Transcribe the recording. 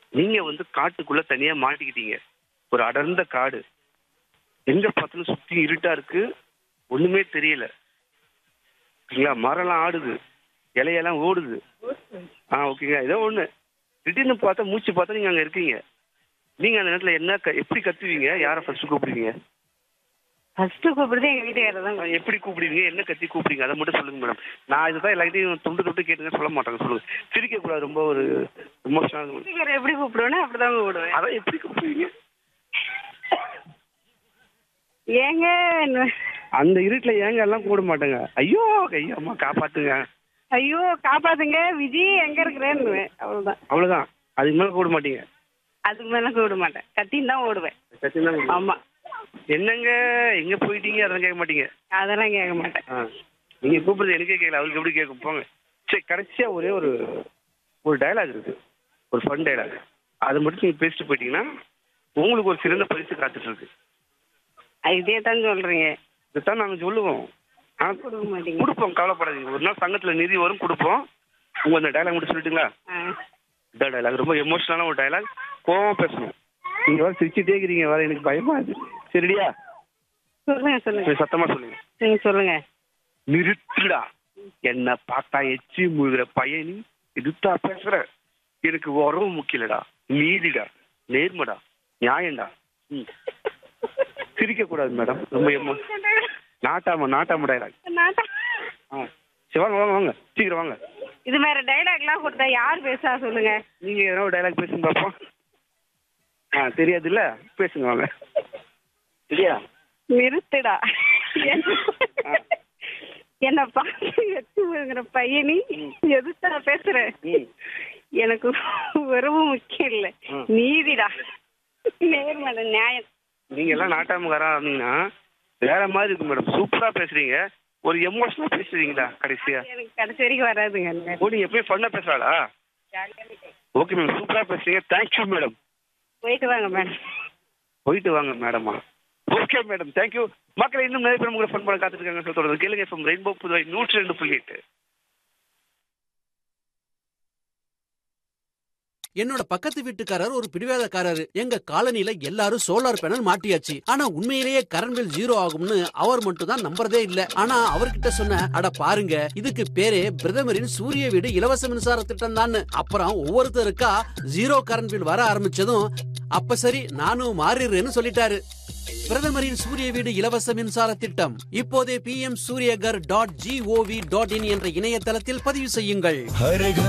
நீங்க வந்து காட்டுக்குள்ள தனியா மாட்டிக்கிட்டீங்க ஒரு அடர்ந்த காடு எங்க பார்த்தாலும் சுத்தி இருட்டா இருக்கு ஒண்ணுமே தெரியல ஓகேங்களா மரம்லாம் ஆடுது இலையெல்லாம் ஓடுது ஆ ஓகேங்க ஏதோ ஒண்ணு திடீர்னு பார்த்தா மூச்சு பார்த்தா நீங்க அங்க இருக்கீங்க நீங்க அந்த நேரத்துல என்ன க- எப்படி கத்துவீங்க யாரை ஃபர்ஸ்ட் கூப்பிடுவீங்க ஃபர்ஸ்ட் கூப்பிடுறது எங்க வீட்டுக்காரர் தான் ஆ, எப்படி கூப்பிடுவீங்க என்ன கத்தி கூப்பிடுவீங்க அதை மட்டும் சொல்லுங்க மேடம் நான் இதுதான் எல்லாத்தையும் துண்டு துண்டு கேட்டுங்க சொல்ல மாட்டாங்க சொல்லுங்க சிரிக்க கூடாது ரொம்ப ஒரு எமோஷனல் வீட்டுக்காரர் எப்படி கூப்பிடுவேன்னா அப்படிதான் கூப்பிடுவேன் அதான் எப்படி கூப்பிடுவீங்க ஏங்க அந்த இருட்டுல ஏங்க எல்லாம் கூட மாட்டாங்க ஐயோ ஐயோ அம்மா காப்பாத்துங்க ஐயோ காப்பாத்துங்க விஜய் எங்க இருக்கிறேன்னு அவ்வளவுதான் அவ்வளவுதான் அதுக்கு மேல கூட மாட்டீங்க அதுக்கு மேல கூப்பிட மாட்டேன் கத்தின்னு தான் ஓடுவேன் சத்தியம் தான் ஆமா என்னங்க எங்க போயிட்டீங்க அதெல்லாம் கேட்க மாட்டீங்க அதெல்லாம் கேட்க மாட்டேன் ஆ. நீங்க கூப்பிடுறது எனக்கே கேட்கல அவருக்கு எப்படி கேட்கும் போங்க சரி கடைசியா ஒரே ஒரு ஒரு டயலாக் இருக்கு ஒரு ஃபன் டயலாக் அதை மட்டும் நீங்க பேசிட்டு போயிட்டீங்கன்னா உங்களுக்கு ஒரு சிறந்த பரிசு காத்துட்டு இருக்கு இதே தான் சொல்றீங்க இதைத்தான் நாங்க சொல்லுவோம் ஆனா கொடுக்க மாட்டீங்க கொடுப்போம் கவலைப்படாதீங்க ஒரு நாள் சங்கத்துல நிதி வரும் கொடுப்போம் உங்க அந்த டயலாக் மட்டும் சொல்லிட்டுங்களா ஆ. இதான் டயலாக் ரொம்ப எமோஷனலான ஒரு டயலாக் கோவமா பேசணும் நீங்க வேற சிரிச்சுட்டே இருக்கிறீங்க வேற எனக்கு பயமா இருக்கு சரிடியா சொல்லுங்க சொல்லுங்க சரி, சத்தமா சொல்லுங்க நீங்க சொல்லுங்க நிறுத்துடா என்ன பார்த்தா எச்சி முழுகிற பையனி எதிர்த்தா பேசுற எனக்கு உறவு முக்கியலடா நீதிடா நேர்மடா நியாயம்டா ம். சிரிக்க கூடாது மேடம் ரொம்ப எமோ நாட்டாம நாட்டாம டயலாக் நாட்டம். ஆ சரி வாங்க வாங்க வாங்க சீக்கிரம் வாங்க இது வேற டைலாக்லாம் கொடுத்தா யார் பேசா சொல்லுங்க நீங்க ஏதோ ஒரு டைலாக் பேசுங்க பாப்போம் ஆ தெரியாதுல்ல பேசுங்க வாங்க சரியா நிறுத்துடா ஆ. என்ன பார்த்து எத்துங்கிற பையனி எதுத்தா பேசுற ம். எனக்கு உறவு முக்கியம் இல்ல ம். நீதிடா நேர்மட நியாயம் நீங்க எல்லாம் நாட்டாமக்காரா இருந்தீங்கன்னா வேற மாதிரி இருக்கு மேடம் சூப்பரா பேசுறீங்க ஒரு எமோஷனலா பேசுறீங்களா கடைசியா எனக்கு கடைசி வரைக்கும் வராதுங்க ஓ நீங்க எப்பயும் ஃபன்னா பேசுறாளா ஓகே மேம் சூப்பரா பேசுறீங்க தேங்க்யூ மேடம் போயிட்டு வாங்க மேடம் போயிட்டு வாங்க மேடமா ஓகே மேடம் தேங்க்யூ மக்களை இன்னும் நிறைய பேர் உங்களை ஃபன் பண்ண காத்துட்டு இருக்காங்க சொல்ல தொடர்ந்து கேளுங்க ஃப்ரம் ரெயின்போ புதுவை நூற்றி ரெண்டு புள்ளி எட்டு என்னோட பக்கத்து வீட்டுக்காரர் ஒரு பிடிவாதக்காரரு எங்க காலனில எல்லாரும் சோலார் பேனல் மாட்டியாச்சு ஆனா உண்மையிலேயே கரண்ட் பில் ஜீரோ ஆகும்னு அவர் மட்டும் தான் நம்புறதே இல்ல ஆனா அவர்கிட்ட சொன்ன அட பாருங்க இதுக்கு பேரே பிரதமரின் சூரிய வீடு இலவச மின்சார திட்டம் தான் அப்புறம் ஒவ்வொருத்தருக்கா ஜீரோ கரண்ட் பில் வர ஆரம்பிச்சதும் அப்ப சரி நானும் மாறிடுறேன்னு சொல்லிட்டாரு பிரதமரின் சூரிய வீடு இலவச மின்சார திட்டம் இப்போதே P M Suryaghar dot G O V dot in என்ற இணையதளத்தில் பதிவு செய்யுங்கள் हर घर